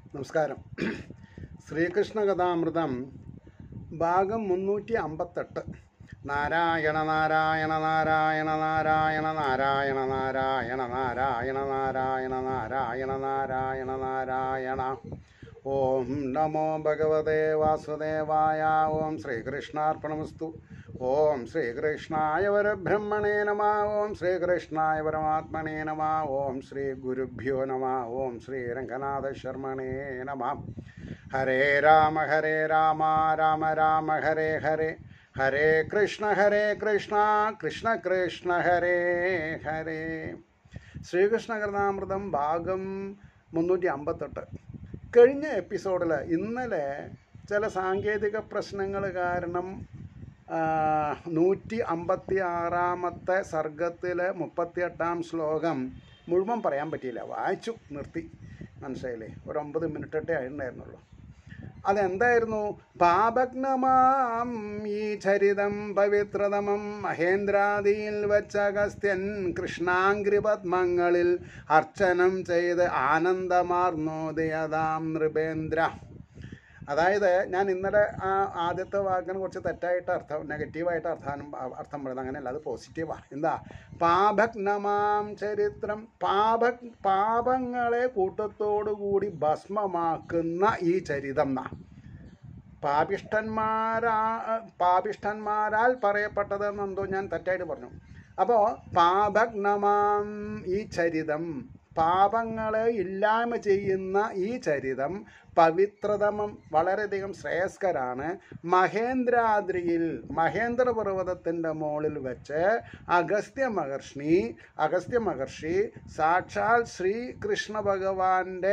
നമസ്കാരം ശ്രീകൃഷ്ണ കഥാമൃതം ഭാഗം മുന്നൂറ്റി അമ്പത്തെട്ട് നാരായണ നാരായണ നാരായണ നാരായണ നാരായണ നാരായണ നാരായണ നാരായണ നാരായണ നാരായണ നാരായണ ഓം നമോ ഭഗവതേ വാസുദേവായ ഓം ശ്രീകൃഷ്ണാർപ്പണമസ്തു ഓം ശ്രീകൃഷ്ണായ പരബ്രഹ്മണേ നമ ഓം ശ്രീകൃഷ്ണായ പരമാത്മനേ നമ ഓം ശ്രീ ഗുരുഭ്യോ നമ ഓം ശ്രീ രംഗനാഥ ശർമ്മണേ നമ ഹരേ രാമ ഹരേ രാമ രാമ രാമ ഹരേ ഹരേ ഹരേ കൃഷ്ണ ഹരേ കൃഷ്ണ കൃഷ്ണ കൃഷ്ണ ഹരേ ഹരേ ശ്രീകൃഷ്ണ കൃതാമൃതം ഭാഗം മുന്നൂറ്റി അമ്പത്തെട്ട് കഴിഞ്ഞ എപ്പിസോഡിൽ ഇന്നലെ ചില സാങ്കേതിക പ്രശ്നങ്ങൾ കാരണം നൂറ്റി അമ്പത്തി ആറാമത്തെ സർഗത്തിലെ മുപ്പത്തിയെട്ടാം ശ്ലോകം മുഴുവൻ പറയാൻ പറ്റിയില്ല വായിച്ചു നിർത്തി മനസ്സിലായില്ലേ ഒരു ഒമ്പത് മിനിറ്റേ ആയിട്ടുണ്ടായിരുന്നുള്ളൂ അതെന്തായിരുന്നു പാപഗ്നമാം ഈ ചരിതം പവിത്രതമം മഹേന്ദ്രാദിയിൽ വെച്ച അഗസ്ത്യൻ കൃഷ്ണാംഗ്രിപത്മങ്ങളിൽ അർച്ചനം ചെയ്ത് ആനന്ദമാർന്നോദയതാം നൃപേന്ദ്ര അതായത് ഞാൻ ഇന്നലെ ആ ആദ്യത്തെ വാക്കിന് കുറച്ച് തെറ്റായിട്ട് അർത്ഥം നെഗറ്റീവായിട്ട് അർത്ഥാനം അർത്ഥം പറയുന്നത് അങ്ങനെയല്ല അത് പോസിറ്റീവാണ് എന്താ പാപഗ്നമാം ചരിത്രം പാപ പാപങ്ങളെ കൂട്ടത്തോടുകൂടി ഭസ്മമാക്കുന്ന ഈ ചരിതം എന്നാ പാപിഷ്ടന്മാരാ പാപിഷ്ടന്മാരാൽ പറയപ്പെട്ടതെന്നെന്തോ ഞാൻ തെറ്റായിട്ട് പറഞ്ഞു അപ്പോൾ പാപഗ്നമാം ഈ ചരിതം പാപങ്ങളെ ഇല്ലായ്മ ചെയ്യുന്ന ഈ ചരിതം പവിത്രതമം വളരെയധികം ശ്രേയസ്കരാണ് മഹേന്ദ്രാദ്രിയിൽ മഹേന്ദ്ര പർവ്വതത്തിൻ്റെ മുകളിൽ വെച്ച് അഗസ്ത്യ മഹർഷി അഗസ്ത്യ മഹർഷി സാക്ഷാൽ ശ്രീകൃഷ്ണ ഭഗവാന്റെ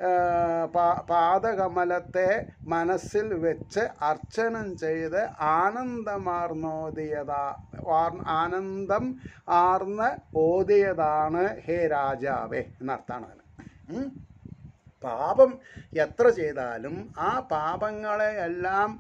പാദകമലത്തെ മനസ്സിൽ വെച്ച് അർച്ചനം ചെയ്ത് ആനന്ദമാർന്നോദിയത ആനന്ദം ആർന്ന് ഓതിയതാണ് ഹേ രാജാവേ എന്നർത്ഥാണ് അതിന് പാപം എത്ര ചെയ്താലും ആ പാപങ്ങളെ എല്ലാം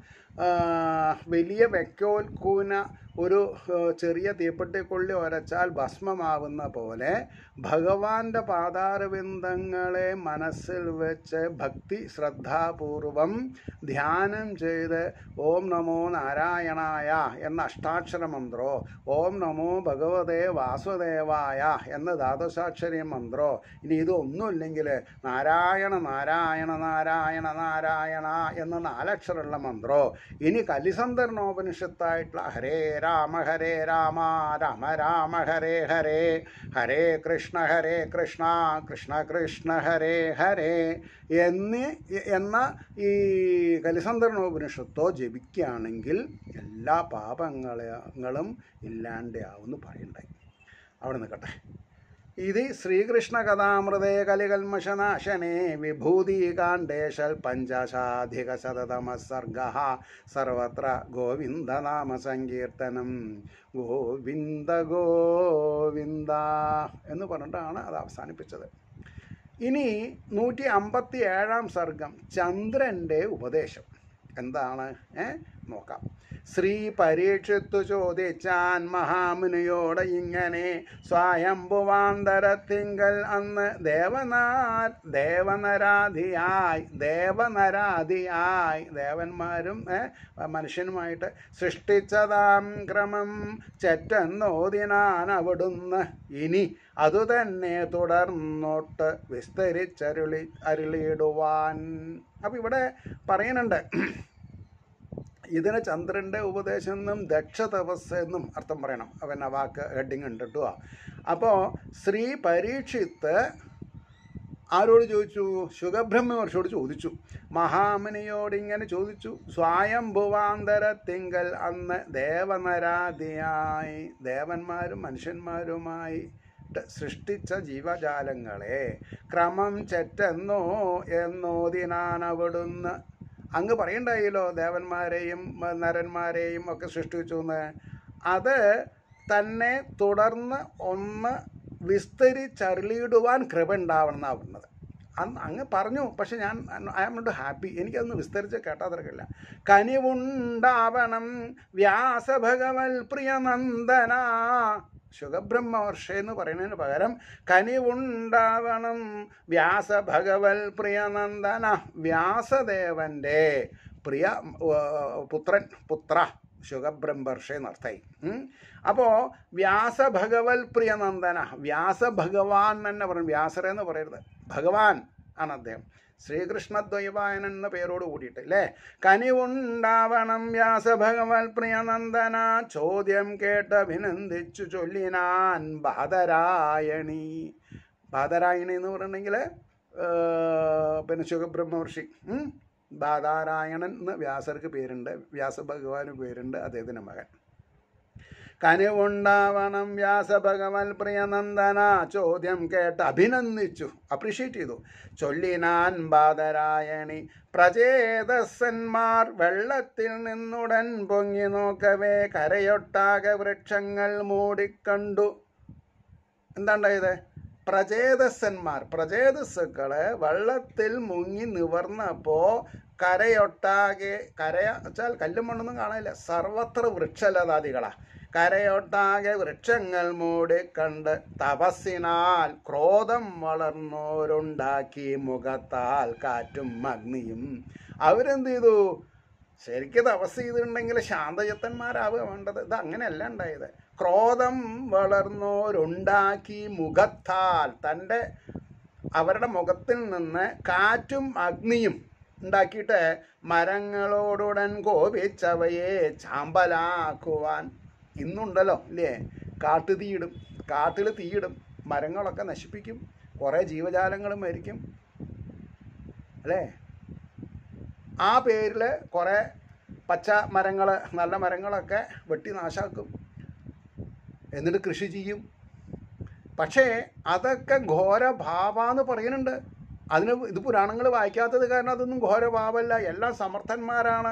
വലിയ വെക്കോൽക്കൂന ഒരു ചെറിയ തീപ്പെട്ടിക്കൊള്ളി ഒരച്ചാൽ ഭസ്മമാവുന്ന പോലെ ഭഗവാന്റെ പാതാരവിന്ദങ്ങളെ മനസ്സിൽ വെച്ച് ഭക്തി ശ്രദ്ധാപൂർവം ധ്യാനം ചെയ്ത് ഓം നമോ നാരായണായ എന്ന അഷ്ടാക്ഷര മന്ത്രോ ഓം നമോ ഭഗവതേ വാസുദേവായ എന്ന ദ്വാദശാക്ഷരി മന്ത്രോ ഇനി ഇതൊന്നുമില്ലെങ്കിൽ നാരായണ നാരായണ നാരായണ നാരായണ എന്ന നാലക്ഷരമുള്ള മന്ത്രോ ഇനി കലിസന്ധരണോപനിഷത്തായിട്ടുള്ള ഹരേ രാമ ഹരേ രാമ രാമ രാമ ഹരേ ഹരേ ഹരേ കൃഷ്ണ ഹരേ കൃഷ്ണ കൃഷ്ണ കൃഷ്ണ ഹരേ ഹരേ എന്ന് എന്ന ഈ കലിസന്ധരണോപനിഷത്തോ ജപിക്കുകയാണെങ്കിൽ എല്ലാ പാപങ്ങളും ഇല്ലാണ്ടാവുമെന്ന് പറയണ്ടായി അവിടെ നിൽക്കട്ടെ ഇത് ശ്രീകൃഷ്ണ കഥാമൃതേ കലികൽമശനാശനെ വിഭൂതികാണ്ഡേശൽ പഞ്ചശാധിക ശതതമ സർഗ സർവത്ര ഗോവിന്ദനാമ സങ്കീർത്തനം ഗോവിന്ദ ഗോവിന്ദ എന്ന് പറഞ്ഞിട്ടാണ് അത് അവസാനിപ്പിച്ചത് ഇനി നൂറ്റി അമ്പത്തി ഏഴാം സർഗം ചന്ദ്രൻ്റെ ഉപദേശം എന്താണ് ഏ നോക്കാം ശ്രീ പരീക്ഷിത്തു ചോദിച്ചാൻ മഹാമുനിയോട് ഇങ്ങനെ സ്വയംഭുവാന്തരത്തിങ്കൽ അന്ന് ദേവനാ ദേവനരാധിയായി ദേവനരാധിയായി ദേവന്മാരും മനുഷ്യനുമായിട്ട് സൃഷ്ടിച്ചതാം ക്രമം ചെറ്റെന്നോതിനാൻ അവിടുന്ന് ഇനി അതുതന്നെ തുടർന്നോട്ട് വിസ്തരിച്ചരുളി അരുളിയിടുവാൻ അപ്പം ഇവിടെ പറയുന്നുണ്ട് ഇതിന് ചന്ദ്രൻ്റെ ഉപദേശം എന്നും ദക്ഷതപസ് എന്നും അർത്ഥം പറയണം അവൻ ആ വാക്ക് ഹെഡിങ് ഉണ്ട് കേട്ടോ അപ്പോൾ ശ്രീ പരീക്ഷിത്ത് ആരോട് ചോദിച്ചു ശുഖബ്രഹ്മവർഷോട് ചോദിച്ചു മഹാമുനിയോട് ഇങ്ങനെ ചോദിച്ചു സ്വയംഭുവാന്തരത്തിങ്കൽ അന്ന് ദേവനരാധിയായി ദേവന്മാരും മനുഷ്യന്മാരുമായി സൃഷ്ടിച്ച ജീവജാലങ്ങളെ ക്രമം ചെറ്റെന്നോ എന്നോതിനാനവിടുന്ന് അങ്ങ് പറയണ്ടായില്ലോ ദേവന്മാരെയും നരന്മാരെയും ഒക്കെ സൃഷ്ടിച്ചു എന്ന് അത് തന്നെ തുടർന്ന് ഒന്ന് വിസ്തരിച്ചറിളിയിടുവാൻ കൃപ ഉണ്ടാവണം എന്നാണ് പറഞ്ഞത് അന്ന് അങ്ങ് പറഞ്ഞു പക്ഷെ ഞാൻ ഐ ആം നോട്ട് ഹാപ്പി എനിക്കതൊന്ന് വിസ്തരിച്ച് കേട്ടാൽ തിരക്കില്ല കനിവുണ്ടാവണം വ്യാസഭഗവൽ പ്രിയനന്ദന ശുഖബ്രഹ്മവർഷ എന്ന് പറയുന്നതിന് പകരം കനിവുണ്ടാവണം വ്യാസ ഭഗവൽ പ്രിയനന്ദന വ്യാസദേവൻ്റെ പ്രിയ ഏർ, പുത്രൻ പുത്ര ശുഖബ്രഹ്മർഷ എന്നർത്ഥമായി അപ്പോൾ വ്യാസഭഗവൽ പ്രിയനന്ദന വ്യാസഭഗവാൻ തന്നെ പറയും വ്യാസരെന്ന് പറയരുത് ഭഗവാൻ ആണ് അദ്ദേഹം ശ്രീകൃഷ്ണദ്വൈവായനൻ എന്ന പേരോട് കൂടിയിട്ട് അല്ലേ കനിവുണ്ടാവണം വ്യാസഭഗവൽ പ്രിയനന്ദന ചോദ്യം കേട്ട് അഭിനന്ദിച്ചു ചൊല്ലിനാൻ ബാദരായണി ബാദരായണി എന്ന് പറഞ്ഞിട്ടുണ്ടെങ്കിൽ പിന്നെ ശുഖബ്രഹ്മർഷി ഉം? ബാദാരായണൻ എന്ന് വ്യാസർക്ക് പേരുണ്ട് വ്യാസഭഗവാന് പേരുണ്ട് അദ്ദേഹത്തിൻ്റെ മകൻ കനിവുണ്ടാവണം വ്യാസഭഗവൻ പ്രിയനന്ദന ചോദ്യം കേട്ട് അഭിനന്ദിച്ചു അപ്രീഷിയേറ്റ് ചെയ്തു ചൊല്ലിനാൻ ബാദരായണി പ്രചേതസ്സന്മാർ വെള്ളത്തിൽ നിന്നുടൻ പൊങ്ങി നോക്കവേ കരയൊട്ടാകെ വൃക്ഷങ്ങൾ മൂടിക്കണ്ടു എന്താണ്ടായത് പ്രചേതസ്സന്മാർ പ്രചേതസ്സുക്കള് വെള്ളത്തിൽ മുങ്ങി നിവർന്നപ്പോൾ കരയൊട്ടാകെ കരയ വെച്ചാൽ കല്ലും മണ്ണൊന്നും കാണാനില്ല സർവത്ര വൃക്ഷലതാദികളാ കരയൊട്ടാകെ വൃക്ഷങ്ങൾ മൂടിക്കണ്ട് തപസ്സിനാൽ ക്രോധം വളർന്നോരുണ്ടാക്കി മുഖത്താൽ കാറ്റും അഗ്നിയും അവരെന്ത് ചെയ്തു ശരിക്കും തപസ് ചെയ്തിട്ടുണ്ടെങ്കിൽ ശാന്തചിത്തന്മാരാവുക വേണ്ടത് ഇത് അങ്ങനെയല്ല ഉണ്ടായത് ക്രോധം വളർന്നോരുണ്ടാക്കി മുഖത്താൽ തൻ്റെ അവരുടെ മുഖത്തിൽ നിന്ന് കാറ്റും അഗ്നിയും ഉണ്ടാക്കിയിട്ട് മരങ്ങളോടുടൻ കോപിച്ചവയെ ചാമ്പലാക്കുവാൻ ഇന്നുണ്ടല്ലോ ഇല്ലേ കാട്ടു തീയിടും കാട്ടിൽ തീയിടും മരങ്ങളൊക്കെ നശിപ്പിക്കും കുറേ ജീവജാലങ്ങളും മരിക്കും അല്ലേ ആ പേരിൽ കുറേ പച്ച മരങ്ങൾ നല്ല മരങ്ങളൊക്കെ വെട്ടി നാശാക്കും എന്നിട്ട് കൃഷി ചെയ്യും പക്ഷേ അതൊക്കെ ഘോരഭാവാന്ന് പറയുന്നുണ്ട് അതിന് ഇത് പുരാണങ്ങൾ വായിക്കാത്തത് കാരണം അതൊന്നും ഘോരഭാവമല്ല എല്ലാം സമർത്ഥന്മാരാണ്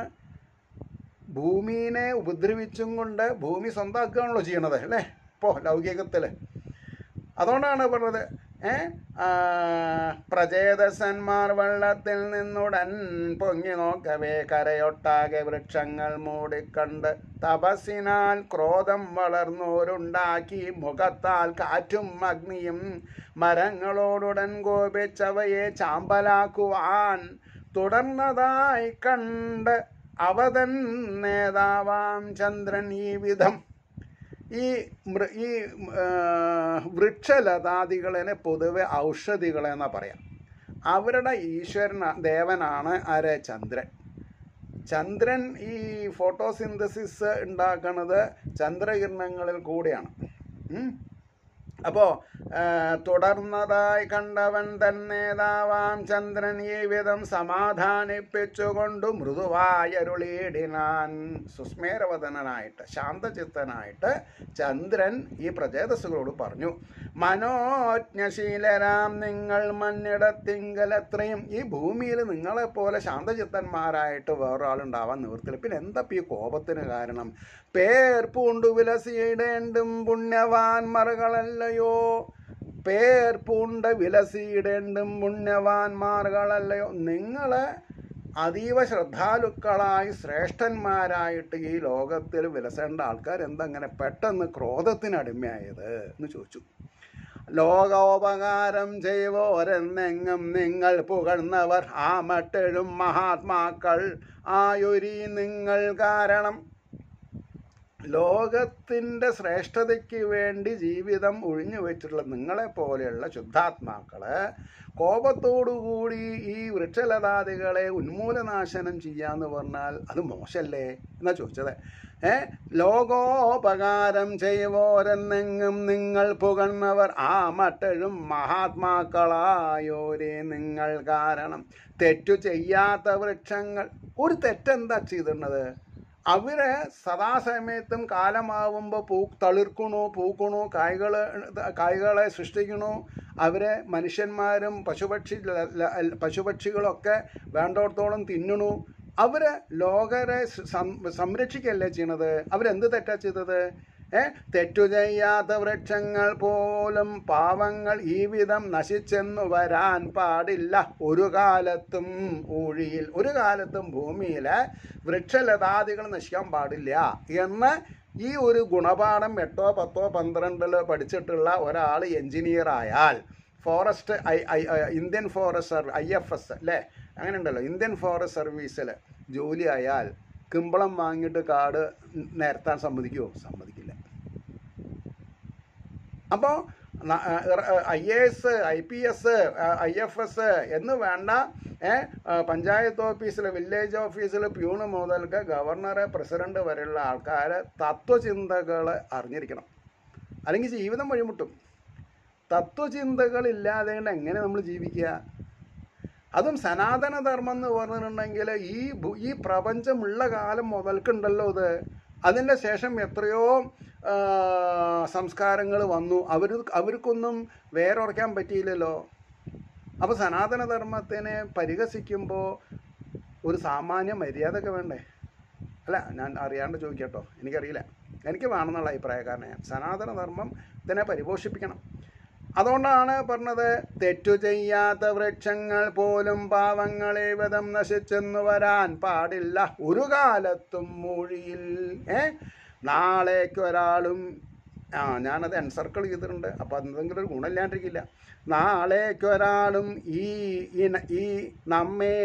ഭൂമിനെ ഉപദ്രവിച്ചും കൊണ്ട് ഭൂമി സ്വന്തമാക്കുകയാണല്ലോ ചെയ്യണത് അല്ലേ ഇപ്പോൾ ലൗകികത്തിൽ അതുകൊണ്ടാണ് പറഞ്ഞത് ഏ ആ, പ്രചേതസന്മാർ വെള്ളത്തിൽ നിന്നുടൻ പൊങ്ങി നോക്കവേ കരയൊട്ടാകെ വൃക്ഷങ്ങൾ മൂടിക്കണ്ട് തപസ്സിനാൽ ക്രോധം വളർന്നോരുണ്ടാക്കി മുഖത്താൽ കാറ്റും അഗ്നിയും മരങ്ങളോടുടൻ കോപിച്ചവയെ ചാമ്പലാക്കുവാൻ തുടർന്നതായി കണ്ട് അവതൻ നേതാവാം ചന്ദ്രൻ ഈ വിധം ഈ മൃ ഈ ആ, വൃക്ഷലതാദികളെ പൊതുവെ ഔഷധികളെന്നാ പറയാം അവരുടെ ഈശ്വരന ദേവനാണ് ആര് ചന്ദ്രൻ ചന്ദ്രൻ ഈ ഫോട്ടോസിന്തസിസ് ഉണ്ടാക്കുന്നത് ചന്ദ്രകിരണങ്ങളിൽ കൂടെയാണ് ഉം. അപ്പോൾ തുടർന്നതായി കണ്ടവൻ തന്നേതാവാം ചന്ദ്രൻ ഈ വിധം സമാധാനിപ്പിച്ചുകൊണ്ട് മൃദുവായരുളിയിടിനാൻ സുസ്മേരവദനായിട്ട് ശാന്തചിത്തനായിട്ട് ചന്ദ്രൻ ഈ പ്രചേതസ്സുകളോട് പറഞ്ഞു മനോജ്ഞശീലരാം നിങ്ങൾ മണ്ണിടത്തിങ്കലത്രയും ഈ ഭൂമിയിൽ നിങ്ങളെപ്പോലെ ശാന്തചിത്തന്മാരായിട്ട് വേറൊരാളുണ്ടാവാൻ നിവൃത്തില്ല പിന്നെ എന്താ ഇപ്പൊ ഈ കോപത്തിന് കാരണം പേർ പൂണ്ടു വിലസിയിടേണ്ടും പുണ്യവാന്മാർകളല്ലയോ പേർ പൂണ്ട വിലസിയിടേണ്ടും പുണ്യവാന്മാർകളല്ലയോ നിങ്ങള് അതീവ ശ്രദ്ധാലുക്കളായി ശ്രേഷ്ഠന്മാരായിട്ട് ഈ ലോകത്തിൽ വിലസേണ്ട ആൾക്കാർ എന്തങ്ങനെ പെട്ടെന്ന് ക്രോധത്തിന് അടിമയായത് എന്ന് ചോദിച്ചു ലോകോപകാരം ചെയ്വോരെന്നെങ്ങും നിങ്ങൾ പുകഴ്ന്നവർ ആ മട്ടെഴും മഹാത്മാക്കൾ ആയൊരി നിങ്ങൾ കാരണം ലോകത്തിൻ്റെ ശ്രേഷ്ഠതയ്ക്ക് വേണ്ടി ജീവിതം ഒഴിഞ്ഞു വെച്ചിട്ടുള്ള നിങ്ങളെ പോലെയുള്ള ശുദ്ധാത്മാക്കള് കോപത്തോടുകൂടി ഈ വൃക്ഷലതാദികളെ ഉന്മൂലനാശനം ചെയ്യാന്ന് പറഞ്ഞാൽ അത് മോശല്ലേ എന്നാ ചോദിച്ചത് ഏ ലോകോപകാരം ചെയ്യുവോരെന്നെങ്ങും നിങ്ങൾ പുകഴ്ന്നവർ ആ മട്ടഴും മഹാത്മാക്കളായോരേ നിങ്ങൾ കാരണം തെറ്റു ചെയ്യാത്ത വൃക്ഷങ്ങൾ ഒരു തെറ്റെന്താ ചെയ്തിരുന്നത് അവര് സദാസമയത്തും കാലമാവുമ്പോൾ പൂ തളിർക്കണു പൂക്കണു കായ്കൾ കായ്കളെ സൃഷ്ടിക്കണു അവരെ മനുഷ്യന്മാരും പശുപക്ഷി ല- ല- പശുപക്ഷികളൊക്കെ വേണ്ടോടത്തോളം തിന്നണു അവര് ലോകരെ സം- സംരക്ഷിക്കല്ലേ ചെയ്യണത് അവരെന്ത് തെറ്റാ ചെയ്തത് ഏ തെറ്റു ചെയ്യാത്ത വൃക്ഷങ്ങൾ പോലും പാവങ്ങൾ ഈ വിധം നശിച്ചെന്നു വരാൻ പാടില്ല ഒരു കാലത്തും ഊഴിയിൽ ഒരു കാലത്തും ഭൂമിയിലെ വൃക്ഷലതാദികൾ നശിക്കാൻ പാടില്ല എന്ന് ഈ ഒരു ഗുണപാഠം എട്ടോ പത്തോ പന്ത്രണ്ടിലോ പഠിച്ചിട്ടുള്ള ഒരാൾ എഞ്ചിനീയർ ആയാൽ forest I I I- Indian forest service I F S അല്ലേ അങ്ങനെ ഉണ്ടല്ലോ ഇന്ത്യൻ ഫോറസ്റ്റ് സർവീസിൽ ജോലി ആയാൽ കിമ്പളം വാങ്ങിയിട്ട് കാട് നിരത്താൻ സമ്മതിക്കുമോ സമ്മതിക്കില്ല അപ്പോൾ I A S I P S I F S എന്ന് വേണ്ട ഏ, ആ, പഞ്ചായത്ത് ഓഫീസിൽ വില്ലേജ് ഓഫീസിൽ പ്യൂണ് മുതൽക്ക് ഗവർണർ പ്രസിഡന്റ് വരെയുള്ള ആൾക്കാർ തത്വചിന്തകൾ അറിഞ്ഞിരിക്കണം അല്ലെങ്കിൽ ജീവിതം വഴിമുട്ടും തത്വചിന്തകൾ ഇല്ലാതെ എങ്ങനെ നമ്മൾ ജീവിക്കുക അതും സനാതന ധർമ്മം എന്ന് പറഞ്ഞിട്ടുണ്ടെങ്കിൽ ഈ ഭൂ- ഈ പ്രപഞ്ചമുള്ള കാലം മുതൽക്കുണ്ടല്ലോ ഇത് അതിൻ്റെ ശേഷം എത്രയോ സംസ്കാരങ്ങൾ വന്നു അവർ അവർക്കൊന്നും വേറുറയ്ക്കാൻ പറ്റിയില്ലല്ലോ അപ്പോൾ സനാതന ധർമ്മത്തിനെ പരിഹസിക്കുമ്പോൾ ഒരു സാമാന്യ മര്യാദയൊക്കെ വേണ്ടേ അല്ല ഞാൻ അറിയാണ്ട് ചോദിക്കട്ടോ എനിക്കറിയില്ല എനിക്ക് വേണമെന്നുള്ള അഭിപ്രായക്കാരനെ ഞാൻ സനാതന ധർമ്മം ഇതിനെ പരിപോഷിപ്പിക്കണം അതുകൊണ്ടാണ് പറഞ്ഞത് തെറ്റു ചെയ്യാത്ത വൃക്ഷങ്ങൾ പോലും പാവങ്ങളെ വിധം നശിച്ചെന്നു വരാൻ പാടില്ല ഒരു കാലത്തും മൊഴിയിൽ ഏ നാളേക്കൊരാളും ആ ഞാനത് എൻസർക്കിൾ ചെയ്തിട്ടുണ്ട് അപ്പോൾ എന്തെങ്കിലും ഒരു ഗുണമില്ലാണ്ടിരിക്കില്ല നാളേക്കൊരാളും ഈ ഇന- ഈ നമ്മെ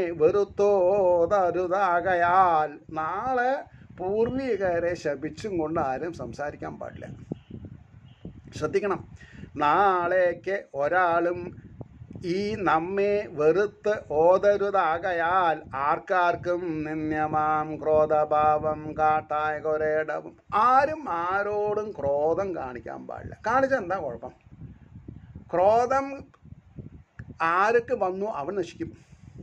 വെറുത്തോതരുതാകയാൽ നാളെ പൂർവികരെ ശപിച്ചും കൊണ്ട് ആരും സംസാരിക്കാൻ പാടില്ല ശ്രദ്ധിക്കണം നാളേക്ക് ഒരാളും ഈ നമ്മെ വെറുത്ത് ഓതരുതാകയാൽ ആർക്കാർക്കും നിന്യമാം ക്രോധഭാവം കാട്ടായ കൊരേടവും ആരും ആരോടും ക്രോധം കാണിക്കാൻ പാടില്ല കാണിച്ചാൽ എന്താ കുഴപ്പം ക്രോധം ആർക്ക് വന്നു അവൻ നശിക്കും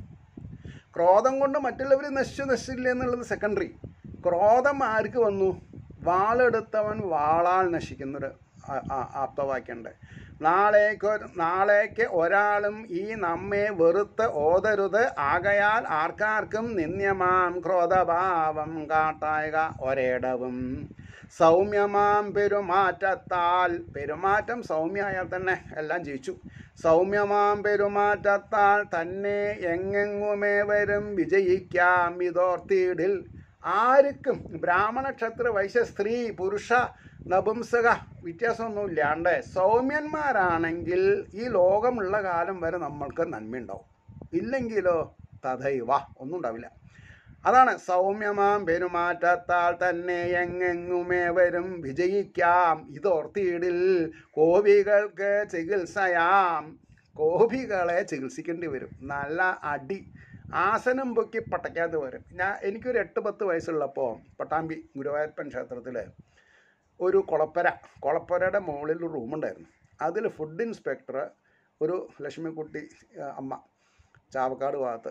ക്രോധം കൊണ്ട് മറ്റുള്ളവർ നശിച്ചു നശിച്ചില്ല എന്നുള്ളത് സെക്കൻഡറി ക്രോധം ആർക്ക് വന്നു വാളെടുത്തവൻ വാളാൽ നശിക്കുന്നൊരു ആ- ആ- ആപ്തവാക്യമുണ്ട് നാളേക്ക് നാളേക്ക് ഒരാളും ഈ നമ്മെ വെറുത്ത് ഓതരുത് ആകയാൽ ആർക്കാർക്കും നിന്യമാം ക്രോധഭാവം കാട്ടായക ഒരേടവും സൗമ്യമാം പെരുമാറ്റത്താൽ പെരുമാറ്റം സൗമ്യമായാൽ തന്നെ എല്ലാം ജയിച്ചു സൗമ്യമാം പെരുമാറ്റത്താൽ തന്നെ എങ്ങെങ്ങുമേ വരും വിജയിക്കാം ഇതോർത്തിയിടിൽ ആർക്കും ബ്രാഹ്മണ ക്ഷത്ര വൈശ്യ സ്ത്രീ പുരുഷ നപുംസക വ്യത്യാസമൊന്നുമില്ലാണ്ട് സൗമ്യന്മാരാണെങ്കിൽ ഈ ലോകമുള്ള കാലം വരെ നമ്മൾക്ക് നന്മയുണ്ടാവും ഇല്ലെങ്കിലോ തഥൈവ ഒന്നും ഉണ്ടാവില്ല അതാണ് സൗമ്യമാം പെരുമാറ്റത്താൽ തന്നെ എങ്ങെങ്ങുമേ വരും വിജയിക്കാം ഇതോർത്തിയിടിൽ കോപികൾക്ക് ചികിത്സയാം കോപികളെ ചികിത്സിക്കേണ്ടി വരും നല്ല അടി ആസനം പൊക്കി പട്ടയ്ക്കാതെ വരും ഞാൻ എനിക്കൊരു എട്ട് പത്ത് വയസ്സുള്ളപ്പോൾ പട്ടാമ്പി ഗുരുവായൂരപ്പൻ ക്ഷേത്രത്തിൽ ഒരു കുളപ്പര കുളപ്പരയുടെ മുകളിൽ ഒരു റൂമുണ്ടായിരുന്നു അതിൽ ഫുഡ് ഇൻസ്പെക്ടർ ഒരു ലക്ഷ്മിക്കുട്ടി ആ, അമ്മ ചാവക്കാട് ഭാഗത്ത്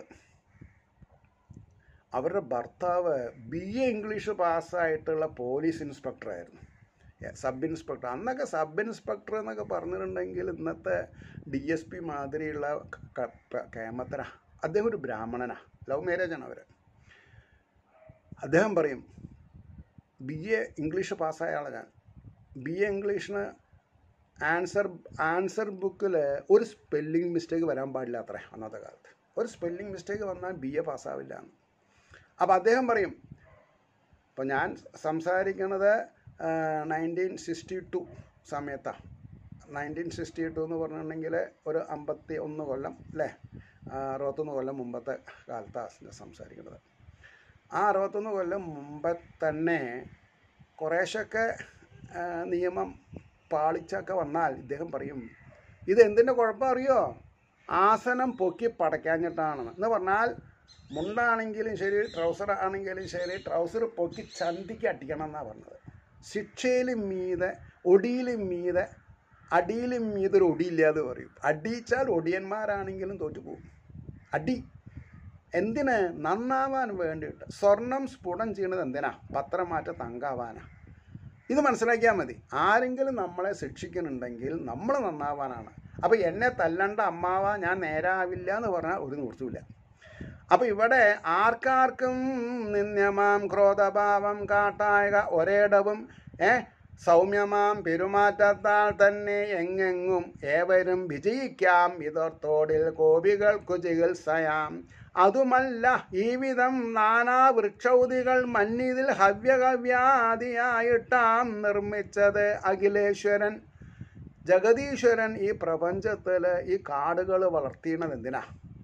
അവരുടെ ഭർത്താവ് ബി എ ഇംഗ്ലീഷ് പാസ്സായിട്ടുള്ള പോലീസ് ഇൻസ്പെക്ടറായിരുന്നു എ, സബ് ഇൻസ്പെക്ടർ അന്നൊക്കെ സബ് ഇൻസ്പെക്ടർ എന്നൊക്കെ പറഞ്ഞിട്ടുണ്ടെങ്കിൽ ഇന്നത്തെ ഡി എസ് പി മാതിരിയുള്ള ക- ക- പ- കേമത്തന അദ്ദേഹം ഒരു ബ്രാഹ്മണനാ ലവ് മാരേജാണ് അവർ അദ്ദേഹം പറയും ബി എ ഇംഗ്ലീഷ് പാസ്സായ ആളാണ് ഞാൻ ബി എ ഇംഗ്ലീഷിന് ആൻസർ ആൻസർ ബുക്കിൽ ഒരു സ്പെല്ലിംഗ് മിസ്റ്റേക്ക് വരാൻ പാടില്ല അത്രേ അന്നത്തെ കാലത്ത് ഒരു സ്പെല്ലിംഗ് മിസ്റ്റേക്ക് വന്നാൽ ബി എ പാസ്സാവില്ല എന്ന് അപ്പോൾ അദ്ദേഹം പറയും ഇപ്പോൾ ഞാൻ സംസാരിക്കുന്നത് നയൻറ്റീൻ സിക്സ്റ്റി ടു സമയത്താണ് നയൻറ്റീൻ സിക്സ്റ്റി ടു എന്ന് പറഞ്ഞിട്ടുണ്ടെങ്കിൽ ഒരു അമ്പത്തി ഒന്ന് കൊല്ലം അല്ലേ ആ, അറുപത്തൊന്ന് കൊല്ലം മുമ്പത്തെ കാലത്താണ് സംസാരിക്കുന്നത് ആ അറുപത്തൊന്ന് കൊല്ലം മുമ്പേ തന്നെ കുറേശ്ശൊക്കെ ആ, നിയമം പാളിച്ചൊക്കെ വന്നാൽ ഇദ്ദേഹം പറയും ഇത് എന്തിൻ്റെ കുഴപ്പം അറിയോ ആസനം പൊക്കി പടയ്ക്കാഞ്ഞിട്ടാണെന്ന് എന്ന് പറഞ്ഞാൽ മുണ്ടാണെങ്കിലും ശരി ട്രൗസർ ആണെങ്കിലും ശരി ട്രൗസർ പൊക്കി ചന്തിക്ക് അടിക്കണം എന്നാണ് പറഞ്ഞത് ശിക്ഷയിലും മീതെ ഒടിയിലും മീതെ അടിയിലും മീതെ ഒരു ഒടിയില്ലാതെ പറയും അടിച്ചാൽ ഒടിയന്മാരാണെങ്കിലും തോറ്റു പോകും അടി എന്തിന് നന്നാവാൻ വേണ്ടിയിട്ട് സ്വർണം സ്ഫുടം ചെയ്യുന്നത് എന്തിനാ പത്രം മാറ്റ തങ്കാവാനാ ഇത് മനസ്സിലാക്കിയാൽ മതി ആരെങ്കിലും നമ്മളെ ശിക്ഷിക്കുന്നുണ്ടെങ്കിൽ നമ്മൾ നന്നാവാനാണ് അപ്പോൾ എന്നെ തല്ലണ്ട അമ്മാവ ഞാൻ നേരാവില്ല എന്ന് പറഞ്ഞാൽ ഒരു നിവൃത്തിയില്ല അപ്പോൾ ഇവിടെ ആർക്കാർക്കും നിന്യമാം ക്രോധഭാവം കാട്ടായക ഒരേടവും ഏ സൗമ്യമാം പെരുമാറ്റത്താൽ തന്നെ എങ്ങെങ്ങും ഏവരും വിജയിക്കാം ഇതോർത്തോടിൽ കോപികൾക്കു ചികിത്സയാം അതുമല്ല ഈ വിധം നാനാ വൃക്ഷൗതികൾ മന്നിതിൽ ഹവ്യകവ്യാദിയായിട്ടാം നിർമ്മിച്ചത് അഖിലേശ്വരൻ ജഗദീശ്വരൻ ഈ പ്രപഞ്ചത്തിൽ ഈ കാടുകൾ വളർത്തിയത് എന്തിനാ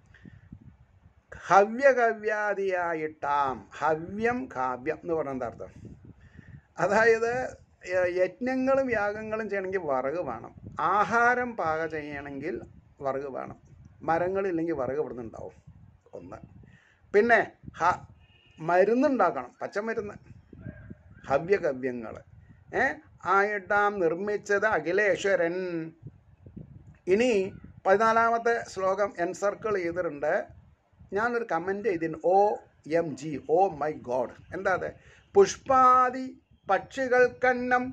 ഹവ്യകവ്യാദിയായിട്ടാം ഹവ്യം കാവ്യം എന്ന് പറയുന്നത് അർത്ഥം അതായത് യ- യജ്ഞങ്ങളും യാഗങ്ങളും ചെയ്യണമെങ്കിൽ വിറക് വേണം ആഹാരം പാക ചെയ്യണമെങ്കിൽ വിറക് വേണം മരങ്ങളില്ലെങ്കിൽ വിറക് ഇവിടുന്ന് ഉണ്ടാവും ഒന്ന് പിന്നെ ഹ മരുന്നുണ്ടാക്കണം പച്ചമരുന്ന് ഹവ്യകവ്യങ്ങൾ ഏ ആയിട്ടാം നിർമ്മിച്ചത് അഖിലേശ്വരൻ ഇനി പതിനാലാമത്തെ ശ്ലോകം എൻസർക്കിൾ ചെയ്തിട്ടുണ്ട് ഞാനൊരു കമൻറ്റ് ചെയ്തിന് O M G oh my God എന്താ അത് പുഷ്പാദി പക്ഷികൾക്കന്നം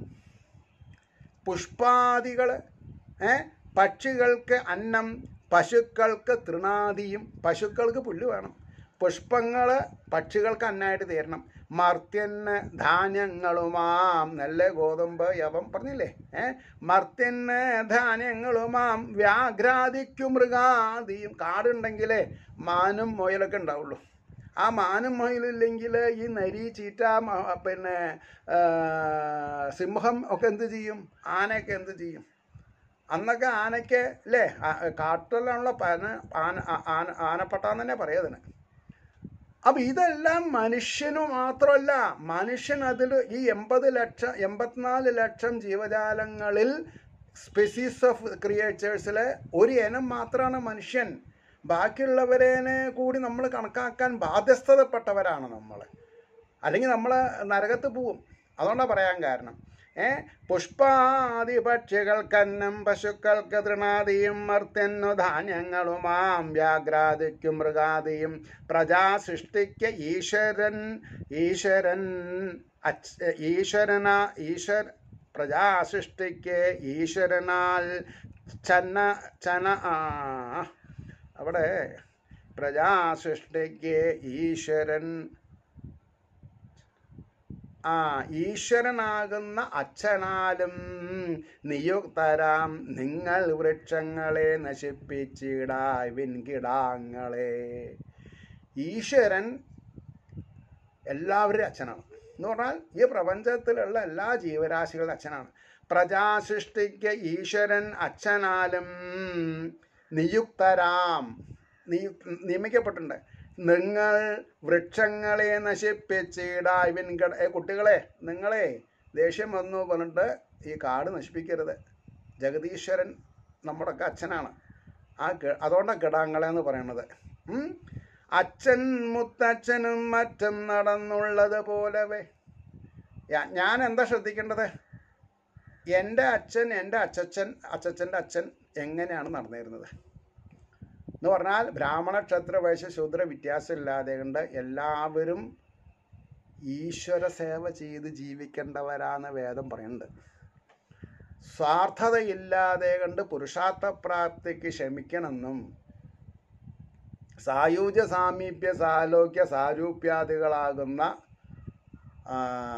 പുഷ്പാദികൾ ഏ പക്ഷികൾക്ക് അന്നം പശുക്കൾക്ക് തൃണാദിയും പശുക്കൾക്ക് പുല്ല് വേണം പുഷ്പങ്ങൾ പക്ഷികൾക്ക് അന്നായിട്ട് തീരണം മർത്യന് ധാന്യങ്ങളുമാം നല്ല ഗോതമ്പ് യവം പറഞ്ഞില്ലേ ഏ മർത്യന് ധാന്യങ്ങളുമാം വ്യാഘ്രാദിക്കും മൃഗാദിയും കാടുണ്ടെങ്കിലേ മാനും മുയലൊക്കെ ഉണ്ടാവുള്ളൂ ആ മാനും മുയലില്ലെങ്കിൽ ഈ നരി ചീറ്റ മ- പിന്നെ ആ, സിംഹം ഒക്കെ എന്ത് ചെയ്യും ആനയൊക്കെ എന്ത് ചെയ്യും അന്നൊക്കെ ആനയ്ക്ക് അല്ലേ കാട്ടിലുള്ള പന ആന ആ- ആന ആനപ്പട്ടാന്ന് തന്നെ പറയാതിന് അപ്പം ഇതെല്ലാം മനുഷ്യനു മാത്രമല്ല മനുഷ്യൻ അതിൽ ഈ എൺപത് ലക്ഷം എൺപത്തിനാല് ലക്ഷം ജീവജാലങ്ങളിൽ സ്പെസീസ് ഓഫ് ക്രിയേച്ചേഴ്സിൽ ഒരു ഇനം മാത്രമാണ് മനുഷ്യൻ ബാക്കിയുള്ളവരേനെ കൂടി നമ്മൾ കണക്കാക്കാൻ ബാധ്യസ്ഥതപ്പെട്ടവരാണ് നമ്മൾ അല്ലെങ്കിൽ നമ്മൾ നരകത്ത് പോവും അതുകൊണ്ടാണ് പറയാൻ കാരണം ഏ പുഷ്പാദി പക്ഷികൾക്കന്നം പശുക്കൾക്ക് തൃണാദിയും മർത്യന്നു ധാന്യങ്ങളുമാം വ്യാഘ്രാദിക്കും മൃഗാദിയും പ്രജാ സൃഷ്ടിക്ക് ഈശ്വരൻ ഈശ്വരൻ അച്ച് ഈശ്വരന ഈശ്വര പ്രജാ സൃഷ്ടിക്ക് ഈശ്വരനാൽ ചന ചന ആ അവിടെ പ്രജാ സൃഷ്ടിക്ക് ഈശ്വരൻ ആ ഈശ്വരനാകുന്ന അച്ഛനാലും നിയുക്തരാം നിങ്ങൾ വൃക്ഷങ്ങളെ നശിപ്പിച്ചിടായ് വിൻകിടാങ്ങളെ ഈശ്വരൻ എല്ലാവരുടെയും അച്ഛനാണ് എന്ന് പറഞ്ഞാൽ ഈ പ്രപഞ്ചത്തിലുള്ള എല്ലാ ജീവരാശികളുടെ അച്ഛനാണ് പ്രജാസൃഷ്ടിക്ക് ഈശ്വരൻ അച്ഛനാലും നിയുക്തരാം നിയു നിയമിക്കപ്പെട്ടിട്ടുണ്ട് നിങ്ങൾ വൃക്ഷങ്ങളെ നശിപ്പിച്ചിടായ് വിൻകട ഏ കുട്ടികളെ നിങ്ങളെ ദേഷ്യം വന്നു പറഞ്ഞിട്ട് ഈ കാട് നശിപ്പിക്കരുത് ജഗദീശ്വരൻ നമ്മുടെയൊക്കെ അച്ഛനാണ് ആ ഗ- അതുകൊണ്ടാണ് കിടാങ്ങളെ എന്ന് പറയണത് ഉം? അച്ഛൻ മുത്തച്ഛനും മറ്റും നടന്നുള്ളത് പോലവേ ഞാ- ഞാൻ എന്താ ശ്രദ്ധിക്കേണ്ടത് എൻ്റെ അച്ഛൻ എൻ്റെ അച്ചച്ചൻ അച്ചച്ചൻ്റെ അച്ഛൻ എങ്ങനെയാണ് നടന്നിരുന്നത് എന്ന് പറഞ്ഞാൽ ബ്രാഹ്മണ ക്ഷത്ര വൈശ്യ ശൂദ്ര വ്യത്യാസമില്ലാതെ കൊണ്ട് എല്ലാവരും ഈശ്വര സേവ ചെയ്ത് ജീവിക്കേണ്ടവരാന്ന് വേദം പറയുന്നുണ്ട് സ്വാർത്ഥതയില്ലാതെ കണ്ട് പുരുഷാർത്ഥ പ്രാപ്തിക്ക് ക്ഷമിക്കണമെന്നും സായൂജ്യ സാമീപ്യ സാലോക്യ സാരൂപ്യാദികളാകുന്ന ആ,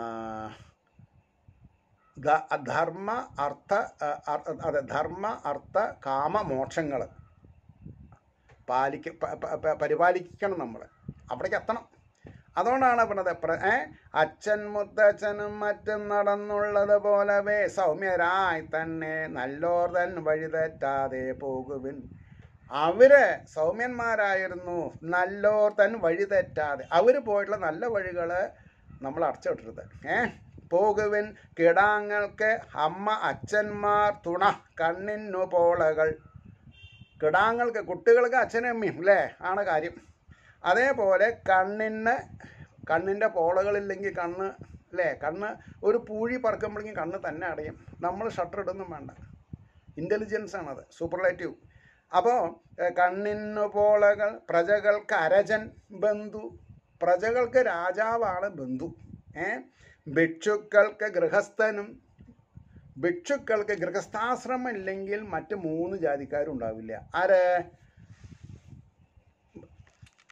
ധ- ധർമ്മ അർത്ഥ ആ, അർ- അതെ ധർമ്മ അർത്ഥ കാമ മോക്ഷങ്ങൾ പാലിക്ക പ- പ- പ- പരിപാലിക്കണം നമ്മൾ അവിടേക്ക് എത്തണം അതുകൊണ്ടാണ് പറഞ്ഞത് പ്ര ഏ അച്ഛൻ മുത്തച്ഛനും മറ്റും നടന്നുള്ളത് പോലവേ സൗമ്യരായി തന്നെ നല്ലോർ തൻ വഴി തെറ്റാതെ പോകുവിൻ അവര് സൗമ്യന്മാരായിരുന്നു നല്ലോർ തൻ വഴി തെറ്റാതെ അവർ പോയിട്ടുള്ള നല്ല വഴികൾ നമ്മൾ അടച്ചുവിട്ടരുത് ഏ പോകുവിൻ കിടാങ്ങൾക്ക് അമ്മ അച്ഛന്മാർ തുണ കണ്ണിനു പോളകൾ കിടാങ്ങൾക്ക് കുട്ടികൾക്ക് അച്ഛനും അമ്മയും അല്ലേ ആണ് കാര്യം അതേപോലെ കണ്ണിന് കണ്ണിൻ്റെ പോളകളില്ലെങ്കിൽ കണ്ണ് അല്ലേ കണ്ണ് ഒരു പൂഴി പറക്കുമ്പോഴേക്കും കണ്ണ് തന്നെ അടയും നമ്മൾ ഷട്ടർ ഇടൊന്നും വേണ്ട ഇൻ്റലിജൻസ് ആണത് സൂപ്പർലേറ്റീവ് അപ്പോൾ കണ്ണിന് പോളകൾ പ്രജകൾക്ക് അരജൻ ബന്ധു പ്രജകൾക്ക് രാജാവാണ് ബന്ധു ഏ ഭിക്ഷുക്കൾക്ക് ഗൃഹസ്ഥനും ഭിക്ഷുക്കൾക്ക് ഗൃഹസ്ഥാശ്രമം ഇല്ലെങ്കിൽ മറ്റ് മൂന്ന് ജാതിക്കാരും ഉണ്ടാവില്ല ആര്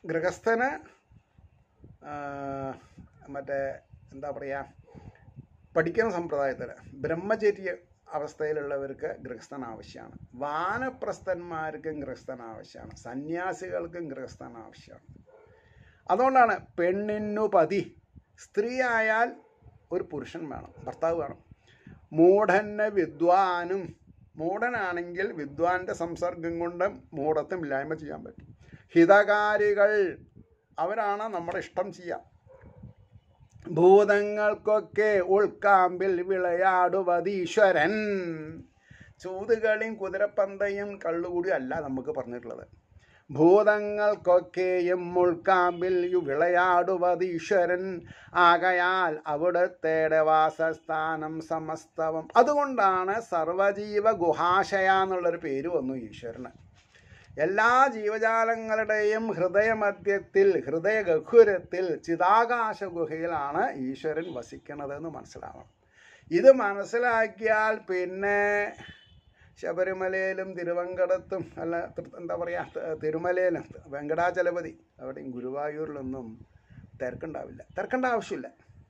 ഗൃഹസ്ഥന് ആ, മറ്റേ എന്താ പറയുക പഠിക്കുന്ന സമ്പ്രദായത്തിൽ ബ്രഹ്മചര്യ അവസ്ഥയിലുള്ളവർക്ക് ഗൃഹസ്ഥൻ ആവശ്യമാണ് വാനപ്രസ്ഥന്മാർക്കും ഗൃഹസ്ഥൻ ആവശ്യമാണ് സന്യാസികൾക്കും ഗൃഹസ്ഥൻ ആവശ്യമാണ് അതുകൊണ്ടാണ് പെണ്ണിനു പതി സ്ത്രീ ആയാൽ ഒരു പുരുഷൻ വേണം ഭർത്താവ് വേണം മൂഢന് വിദ്വാനും മൂഢനാണെങ്കിൽ വിദ്വാന്റെ സംസർഗം കൊണ്ട് മൂഢത്വം ഇല്ലായ്മ ചെയ്യാൻ പറ്റും ഹിതകാരികൾ അവരാണ് നമ്മുടെ ഇഷ്ടം ചെയ്യാം ഭൂതങ്ങൾക്കൊക്കെ ഉൾക്കാമ്പിൽ വിളയാടുവതീശ്വരൻ ചൂതുകളിയും കുതിരപ്പന്തയും കള്ളുകൂടിയും അല്ല നമുക്ക് പറഞ്ഞിട്ടുള്ളത് ഭൂതങ്ങൾക്കൊക്കെയും ഉൾക്കാമ്പിൽ വിളയാടുവത് ഈശ്വരൻ ആകയാൽ അവിടുത്തെ വാസസ്ഥാനം സമസ്തവം അതുകൊണ്ടാണ് സർവജീവ ഗുഹാശയ എന്നുള്ളൊരു പേര് വന്നു ഈശ്വരന് എല്ലാ ജീവജാലങ്ങളുടെയും ഹൃദയമധ്യത്തിൽ ഹൃദയ ഗഹുരത്തിൽ ചിതാകാശ ഗുഹയിലാണ് ഈശ്വരൻ വസിക്കണതെന്ന് മനസ്സിലാവണം ഇത് മനസ്സിലാക്കിയാൽ പിന്നെ ശബരിമലയിലും തിരുവങ്കടത്തും അല്ല തൃ- എന്താ പറയുക തിരുമലയിലും വെങ്കടാചലപതി അവിടെയും ഗുരുവായൂരിലൊന്നും തിരക്കുണ്ടാവില്ല തിരക്കേണ്ട ആവശ്യമില്ല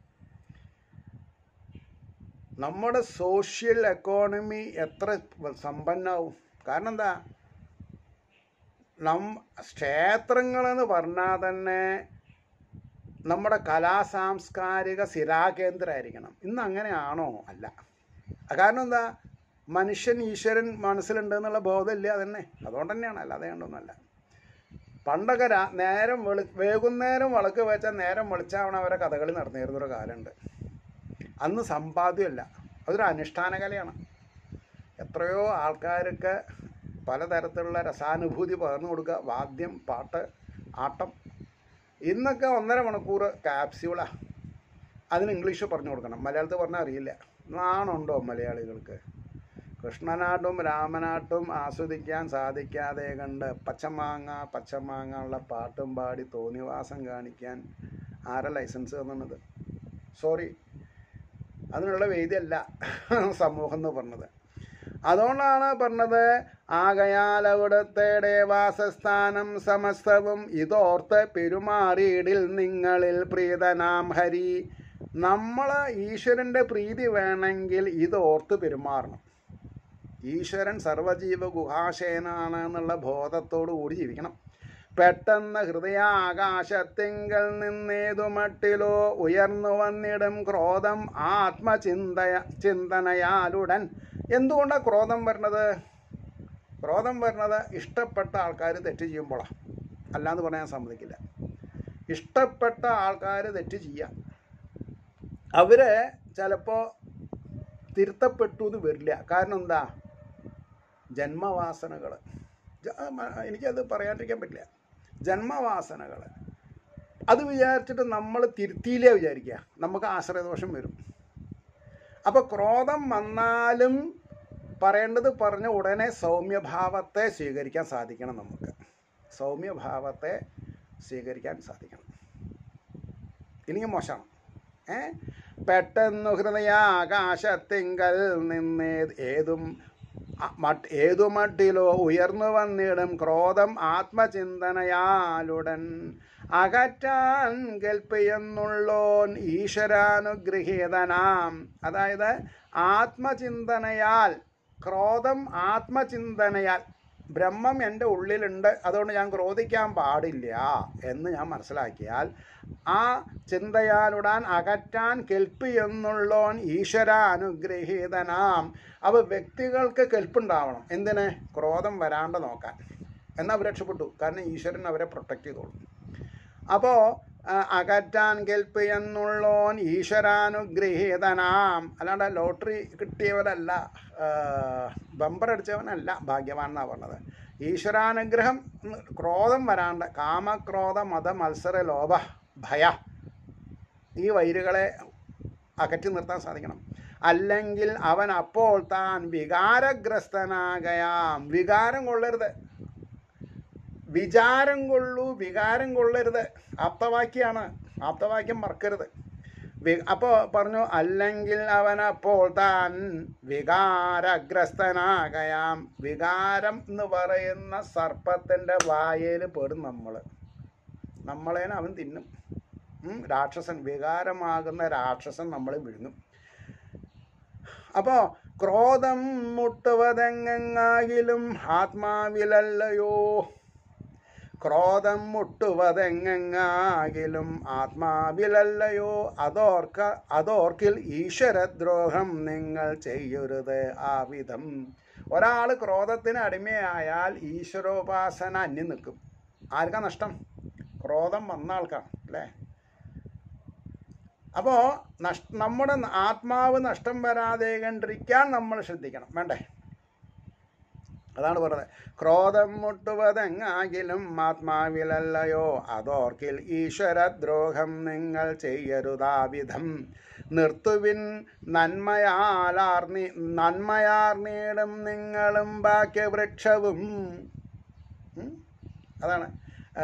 നമ്മുടെ സോഷ്യൽ എക്കോണമി എത്ര സമ്പന്നാവും കാരണം എന്താ നം ക്ഷേത്രങ്ങളെന്ന് പറഞ്ഞാൽ തന്നെ നമ്മുടെ കലാസാംസ്കാരിക സ്ഥിരാകേന്ദ്രമായിരിക്കണം ഇന്ന് അങ്ങനെയാണോ അല്ല കാരണം എന്താ മനുഷ്യൻ ഈശ്വരൻ മനസ്സിലുണ്ട് എന്നുള്ള ബോധമില്ല അതന്നെ അതുകൊണ്ട് തന്നെയാണ് അല്ലാതെ കണ്ടൊന്നുമല്ല പണ്ടൊക്കെ രാ നേരം വെളി വൈകുന്നേരം വിളക്ക് വെച്ചാൽ നേരം വെളിച്ചാവണ അവരെ കഥകളി നടന്നിരുന്നൊരു കാലമുണ്ട് അന്ന് സമ്പാദ്യമല്ല അതൊരു അനുഷ്ഠാന കലയാണ് എത്രയോ ആൾക്കാർക്ക് പലതരത്തിലുള്ള രസാനുഭൂതി പകർന്നു കൊടുക്കുക വാദ്യം പാട്ട് ആട്ടം ഇന്നൊക്കെ ഒന്നര മണിക്കൂർ ക്യാപ്സ്യൂളാണ് അതിന് ഇംഗ്ലീഷ് പറഞ്ഞു കൊടുക്കണം മലയാളത്തിൽ പറഞ്ഞാൽ അറിയില്ല നാണുണ്ടോ മലയാളികൾക്ക് കൃഷ്ണനാട്ടും രാമനാട്ടും ആസ്വദിക്കാൻ സാധിക്കാതെ കണ്ട് പച്ചമാങ്ങ പച്ചമാങ്ങ ഉള്ള പാട്ടും പാടി തോന്നിവാസം കാണിക്കാൻ ആരാ ലൈസൻസ് തന്നത് സോറി അതിനുള്ള വേദിയല്ല സമൂഹം എന്ന് പറഞ്ഞത് അതുകൊണ്ടാണ് പറഞ്ഞത് ആകയാൽ അവിടുത്തെ വാസസ്ഥാനം സമസ്തവും ഇതോർത്ത് പെരുമാറിയിടിൽ നിങ്ങളിൽ പ്രീതനാം ഹരി നമ്മൾ ഈശ്വരൻ്റെ പ്രീതി വേണമെങ്കിൽ ഇതോർത്ത് പെരുമാറണം ഈശ്വരൻ സർവജീവ ഗുഹാശയനാണ് എന്നുള്ള ബോധത്തോടു കൂടി ജീവിക്കണം പെട്ടെന്ന് ഹൃദയാകാശത്തിങ്കൽ നിന്നേതു മട്ടിലോ ഉയർന്നു വന്നിടും ക്രോധം ആത്മചിന്തയ ചിന്തനയാലുടൻ എന്തുകൊണ്ടാണ് ക്രോധം വരുന്നത് ക്രോധം വരുന്നത് ഇഷ്ടപ്പെട്ട ആൾക്കാർ തെറ്റ് ചെയ്യുമ്പോഴാണ് അല്ലാന്ന് പറയാൻ സമ്മതിക്കില്ല ഇഷ്ടപ്പെട്ട ആൾക്കാർ തെറ്റ് ചെയ്യാം അവരെ ചിലപ്പോൾ തിരുത്തപ്പെട്ടു എന്ന് വരില്ല കാരണം എന്താ ജന്മവാസനകൾ എനിക്കത് പറയാണ്ടിരിക്കാൻ പറ്റില്ല ജന്മവാസനകൾ അത് വിചാരിച്ചിട്ട് നമ്മൾ തിരുത്തിയില്ലേ വിചാരിക്കുക നമുക്ക് ആശ്രയദോഷം വരും അപ്പോൾ ക്രോധം വന്നാലും പറയേണ്ടത് പറഞ്ഞ ഉടനെ സൗമ്യഭാവത്തെ സ്വീകരിക്കാൻ സാധിക്കണം നമുക്ക് സൗമ്യഭാവത്തെ സ്വീകരിക്കാൻ സാധിക്കണം ഇല്ലെങ്കിൽ മോശമാണ് ഏ പെട്ടെന്ന് ഹൃദയാകാശത്തിങ്കൽ നിന്ന് ഏതും അ- മട്ട് ഏതു മട്ടിലോ ഉയർന്നു വന്നിടും ക്രോധം ആത്മചിന്തനയാലുടൻ അകറ്റാൻ കൽപ്പിയെന്നുള്ളോൻ ഈശ്വരാനുഗ്രഹീതനാം അതായത് ആത്മചിന്തനയാൽ ക്രോധം ആത്മചിന്തനയാൽ ബ്രഹ്മം എൻ്റെ ഉള്ളിലുണ്ട് അതുകൊണ്ട് ഞാൻ ക്രോധിക്കാൻ പാടില്ല എന്ന് ഞാൻ മനസ്സിലാക്കിയാൽ ആ ചിന്തയാലുടാൻ അകറ്റാൻ കെൽപ്പ് എന്നുള്ളോൻ ഈശ്വരാനുഗ്രഹീതനാം അവ വ്യക്തികൾക്ക് കെൽപ്പുണ്ടാവണം എന്തിന് ക്രോധം വരാണ്ട് നോക്കാൻ എന്നാൽ അവർ രക്ഷപ്പെട്ടു കാരണം ഈശ്വരൻ അവരെ പ്രൊട്ടക്റ്റ് ചെയ്തോളും അപ്പോൾ അകറ്റാൻ കെൽപ്പ് എന്നുള്ളോൻ ഈശ്വരാനുഗ്രഹീതനാം അല്ലാണ്ട് ലോട്ടറി കിട്ടിയവരല്ല ബമ്പർ അടിച്ചവനല്ല ഭാഗ്യവാൻ എന്നാണ് പറഞ്ഞത് ഈശ്വരാനുഗ്രഹം ഉം, ക്രോധം വരാണ്ട് കാമക്രോധ മത മത്സര ലോഭ ഭയ ഈ വൈരുകളെ അകറ്റി നിർത്താൻ സാധിക്കണം അല്ലെങ്കിൽ അവൻ അപ്പോൾ താൻ വികാരഗ്രസ്തനാകയാം വികാരം കൊള്ളരുത് വിചാരം കൊള്ളൂ വികാരം കൊള്ളരുത് ആപ്തവാക്യാണ് ആപ്തവാക്യം മറക്കരുത് വി- അപ്പോൾ പറഞ്ഞു അല്ലെങ്കിൽ അവൻ അപ്പോൾ താൻ വികാരഗ്രസ്തനാകയാം വികാരം എന്ന് പറയുന്ന സർപ്പത്തിൻ്റെ വായയിൽ പെടും നമ്മൾ നമ്മളേനെ അവൻ തിന്നും ഉം, രാക്ഷസൻ വികാരമാകുന്ന രാക്ഷസൻ നമ്മളെ വിഴുങ്ങും അപ്പോൾ ക്രോധം മുട്ടുവതെങ്ങാകിലും ആത്മാവിലല്ലയോ ക്രോധം മുട്ടുവതെങ്ങാകിലും ആത്മാവിലല്ലയോ അതോർക്ക അതോർക്കിൽ ഈശ്വരദ്രോഹം നിങ്ങൾ ചെയ്യരുത് ആ വിധം ഒരാൾ ക്രോധത്തിന് അടിമയായാൽ ഈശ്വരോപാസന അന്യം നിൽക്കും ആർക്കാ നഷ്ടം ക്രോധം വന്ന ആൾക്കാണ് അല്ലേ അപ്പോൾ നഷ് നമ്മുടെ ആത്മാവ് നഷ്ടം വരാതെ കണ്ടിരിക്കാൻ നമ്മൾ ശ്രദ്ധിക്കണം വേണ്ടേ അതാണ് പറഞ്ഞത് ക്രോധം മുട്ടുവതെങ്ങാകിലും ആത്മാവിലല്ലയോ അതോർക്കിൽ ഈശ്വരദ്രോഹം നിങ്ങൾ ചെയ്യരുതാവിധം നിർത്തുവിൻ നന്മയാലാർന്നി നന്മയാർന്നീടും നിങ്ങളും ഭാഗ്യവൃക്ഷവും ഉം? അതാണ് ആ,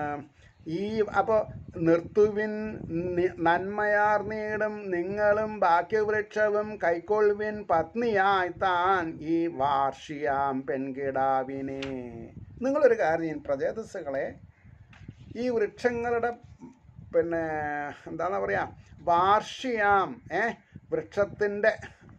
ഈ അപ്പോൾ നിർത്തുവിൻ നി- നന്മയാർന്നീടും നിങ്ങളും ഭാഗ്യവൃക്ഷവും കൈക്കൊള്ളുവിൻ പത്നിയായി താൻ ഈ വാർഷിയാം പെൺകിടാവിനെ നിങ്ങളൊരു കാര്യം ചെയ്യ്, പ്രജേതസ്സുകളെ ഈ വൃക്ഷങ്ങളുടെ പിന്നെ എന്താണെന്ന് പറയാ വാർഷിയാം ഏ വൃക്ഷത്തിൻ്റെ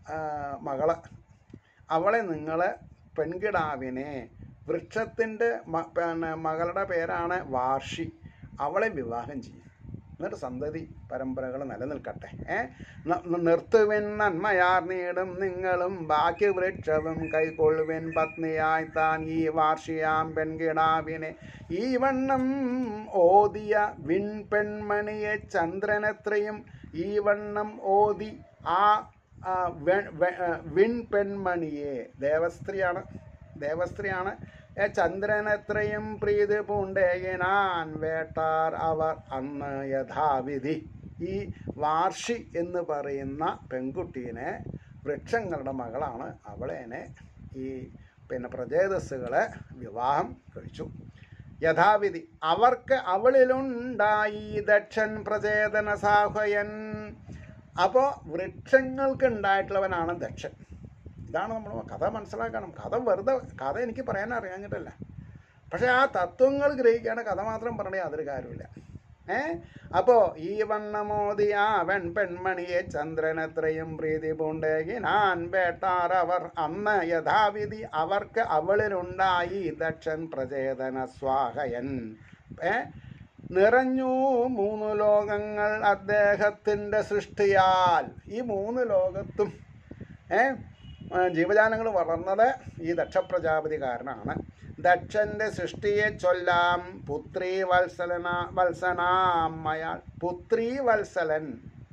മകള് അവളെ നിങ്ങൾ പെൺകിടാവിനെ വൃക്ഷത്തിൻ്റെ മ പിന്നെ മകളുടെ പേരാണ് വാർഷി അവളെ വിവാഹം ചെയ്യും എന്നിട്ട് സന്തതി പരമ്പരകൾ നിലനിൽക്കട്ടെ ഏ ന- ന- നിർത്തുവിൻ നന്മയാർന്നീടും നിങ്ങളും ബാക്കി വൃക്ഷവും കൈക്കൊള്ളുവിൻ പത്നിയായി താൻ ഈ വാർഷിയാം പെൺകിടാവിനെ ഈ വണ്ണം ഓതിയ വിൺ പെൺമണിയെ ചന്ദ്രനെത്രയും ഈ വണ്ണം ഓതി ആ ആ, വെ- വെ- ആ, വിൺ പെൺമണിയെ ദേവസ്ത്രീയാണ് ദേവസ്ത്രീയാണ് ഏ ചന്ദ്രനെത്രയും പ്രീതി പൂണ്ടേകിനാൻ വേട്ടാർ അവർ അന്ന് യഥാവിധി ഈ വാർഷി എന്ന് പറയുന്ന പെൺകുട്ടീനെ വൃക്ഷങ്ങളുടെ മകളാണ് അവളേനെ ഈ പിന്നെ പ്രജേതസ്സുകളെ വിവാഹം കഴിച്ചു യഥാവിധി അവർക്ക് അവളിലുണ്ടായി ദക്ഷൻ പ്രചേതന സാഹയൻ അപ്പോൾ വൃക്ഷങ്ങൾക്ക് ഉണ്ടായിട്ടുള്ളവനാണ് ദക്ഷൻ ഇതാണ് നമ്മൾ കഥ മനസ്സിലാക്കണം കഥ വെറുതെ കഥ എനിക്ക് പറയാൻ അറിയാഞ്ഞിട്ടല്ല പക്ഷെ ആ തത്വങ്ങൾ ഗ്രഹിക്കാണ് കഥ മാത്രം പറഞ്ഞേ യാതൊരു കാര്യമില്ല ഏ അപ്പോൾ ഈ വണ്ണമോദിയ അവൻ പെൺമണിയെ ചന്ദ്രനത്രയും പ്രീതി പൂണ്ടേകി ഞാൻ വേട്ടാർ അവർ അന്ന് യഥാവിധി അവർക്ക് അവളിലുണ്ടായി ദക്ഷൻ പ്രചേതന സ്വാഹയൻ ഏ നിറഞ്ഞു മൂന്ന് ലോകങ്ങൾ അദ്ദേഹത്തിൻ്റെ സൃഷ്ടിയാൽ ഈ മൂന്ന് ലോകത്തും ഏ ജീവജാലങ്ങൾ വളർന്നത് ഈ ദക്ഷപ്രജാപതി കാരനാണ് ദക്ഷന്റെ സൃഷ്ടിയെ ചൊല്ലാം പുത്രി വത്സലന വത്സനാമയാൾ പുത്രി വത്സലൻ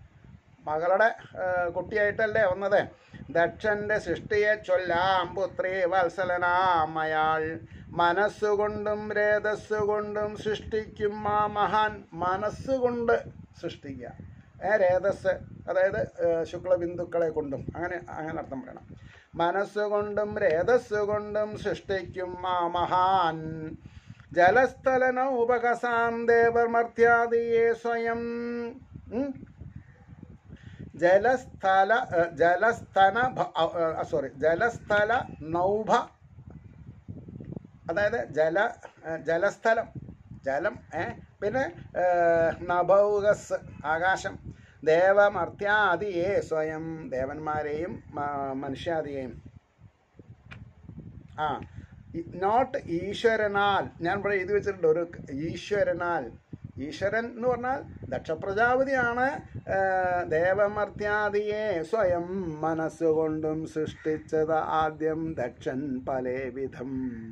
മകളുടെ ആ, കുട്ടിയായിട്ടല്ലേ വന്നത് ദക്ഷന്റെ സൃഷ്ടിയെ ചൊല്ലാം പുത്രി വത്സലനാമയാൾ മനസ്സുകൊണ്ടും രേതസ്സുകൊണ്ടും സൃഷ്ടിക്കും ആ മഹാൻ മനസ്സുകൊണ്ട് സൃഷ്ടിക്കുക ഏ രേതസ് അതായത് ഏ, ശുക്ലബിന്ദുക്കളെ കൊണ്ടും അങ്ങനെ അങ്ങനെ അർത്ഥം പറയണം മനസ്സുകൊണ്ടും രേതസ്സുകൊണ്ടും സൃഷ്ടിക്കും ആ മഹാൻ ജലസ്ഥലന ഉപകസാം ദേവർമർത്യാദിയെ സ്വയം ഉം. ജലസ്ഥല ഏ, ജലസ്ഥന സോറി ജലസ്ഥല നൗഭ അതായത് ജല ഏ, ജലസ്ഥലം ജലം ഏ പിന്നെ ഏ, നഭൗകസ് ആകാശം ദേവമർത്യാദിയെ സ്വയം ദേവന്മാരെയും മ- മനുഷ്യാദിയെയും ആ നോട്ട് ഈശ്വരനാൽ ഞാൻ ഇവിടെ എഴുതി വെച്ചിട്ടുണ്ട് ഒരു ഈശ്വരനാൽ ഈശ്വരൻ എന്ന് പറഞ്ഞാൽ ദക്ഷപ്രജാപതിയാണ് ആ, ദേവമർത്യാദിയെ സ്വയം മനസ്സുകൊണ്ടും സൃഷ്ടിച്ചത് ആദ്യം ദക്ഷൻ പലേ വിധം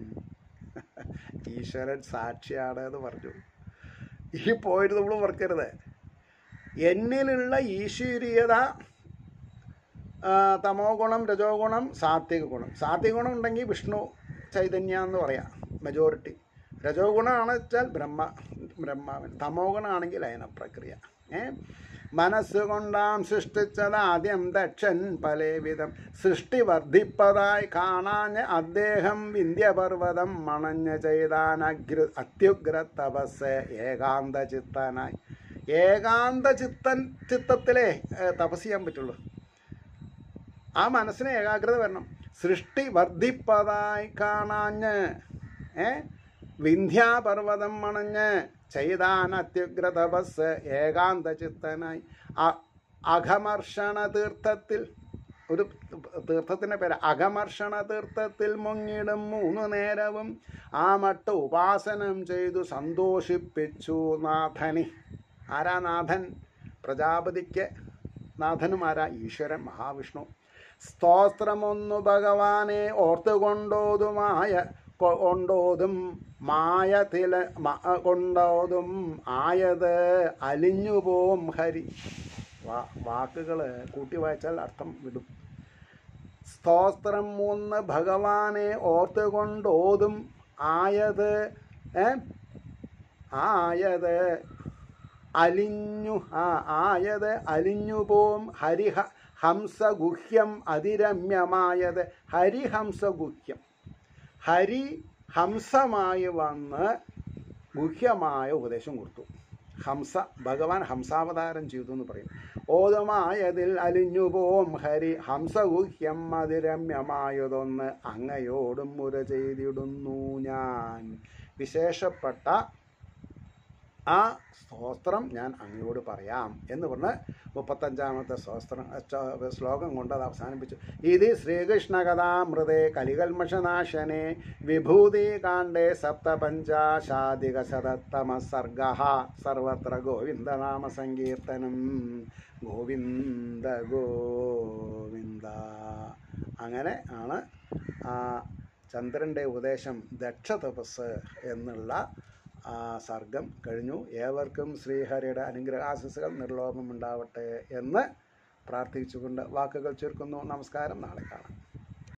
ഈശ്വരൻ സാക്ഷിയാണ് എന്ന് പറഞ്ഞു ഈ പോയിട്ട് നമ്മൾ ഓർക്കരുത് എന്നിലുള്ള ഈശ്വരീയത ആ, തമോ ഗുണം രജോ ഗുണം സാത്വിക ഗുണം സാത്വിക ഗുണം ഉണ്ടെങ്കിൽ വിഷ്ണു ചൈതന്യ എന്ന് പറയാം മെജോറിറ്റി രജോ ഗുണമാണ് വെച്ചാൽ ബ്രഹ്മ ബ്രഹ്മാവൻ തമോ ഗുണമാണെങ്കിൽ അയന പ്രക്രിയ ഏ മനസ്സുകൊണ്ടാം സൃഷ്ടിച്ചത് ആദ്യം ദക്ഷൻ പലവിധം സൃഷ്ടി വർദ്ധിപ്പതായി കാണാഞ്ഞ് അദ്ദേഹം വിന്ധ്യപർവ്വതം മണഞ്ഞ ചെയ്താൻ അഗ്ര അത്യുഗ്ര തപസ് ഏകാന്ത ചിത്തനായി ഏകാന്ത ചിത്തൻ ചിത്തത്തിലേ ഏ, തപസ് ചെയ്യാൻ പറ്റുള്ളൂ ആ മനസ്സിന് ഏകാഗ്രത വരണം സൃഷ്ടി വർദ്ധിപ്പതായി കാണാഞ്ഞ് ഏ വിന്ധ്യാപർവ്വതം മണഞ്ഞ് ചെയ്താൻ അത്യുഗ്ര തപസ് ഏകാന്ത ചിത്തനായി അ- അഘമർഷണ തീർത്ഥത്തിൽ ഒരു തീർത്ഥത്തിൻ്റെ പേര് അകമർഷണ തീർത്ഥത്തിൽ മുങ്ങിടും മൂന്ന് നേരവും ആ മട്ട് ഉപാസനം ചെയ്തു സന്തോഷിപ്പിച്ചു നാഥനി ആരാ നാഥൻ പ്രജാപതിക്ക് നാഥനും ആരാ ഈശ്വരൻ മഹാവിഷ്ണു സ്തോത്രമൊന്നു ഭഗവാനെ ഓർത്തുകൊണ്ടോതുമായ കൊ- കൊണ്ടോതും മായ തില മ- കൊണ്ടോതും ആയത് അലിഞ്ഞു പോവും ഹരി വാ വാക്കുകൾ കൂട്ടി വായിച്ചാൽ അർത്ഥം വിടും സ്തോത്രം മൂന്ന് ഭഗവാനെ ഓർത്തുകൊണ്ടോതും ആയത് ഏ ആയത് അലിഞ്ഞു ആ ആയത് അലിഞ്ഞു പോവും ഹരിഹ ഹംസഗുഹ്യം അതിരമ്യമായത് ഹരിഹംസഗുഹ്യം ഹരി ഹംസമായി വന്ന് ഗുഹ്യമായ ഉപദേശം കൊടുത്തു ഹംസ ഭഗവാൻ ഹംസാവതാരം ചെയ്തു എന്ന് പറയും ഓതമായതിൽ അലിഞ്ഞു പോവും ഹരി ഹംസഗുഹ്യം അതിരമ്യമായതൊന്ന് അങ്ങയോടും മുര ചെയ്തിടുന്നു ഞാൻ വിശേഷപ്പെട്ട ആ സ്തോത്രം ഞാൻ അങ്ങയോട് പറയാം എന്ന് പറഞ്ഞ് മുപ്പത്തഞ്ചാമത്തെ സ്തോത്രം ച- ശ്ലോകം കൊണ്ട് അത് അവസാനിപ്പിച്ചു ഇത് ശ്രീകൃഷ്ണ കഥാമൃതേ കലികൽമഷനാശനെ വിഭൂതികാണ്ഡേ സപ്തപഞ്ചാശാധിക ശതത്തമ സർഗ സർവത്ര ഗോവിന്ദനാമ സങ്കീർത്തനം ഗോവിന്ദ ഗോവിന്ദ അങ്ങനെ ആണ് ആ ചന്ദ്രൻ്റെ ഉപദേശം ദക്ഷ തപസ് എന്നുള്ള ആ സർഗം കഴിഞ്ഞു ഏവർക്കും ശ്രീഹരിയുടെ അനുഗ്രഹാശിസുകൾ നിർലോഭമുണ്ടാവട്ടെ എന്ന് പ്രാർത്ഥിച്ചുകൊണ്ട് വാക്കുകൾ ചുരുക്കുന്നു നമസ്കാരം നാളെ കാണാം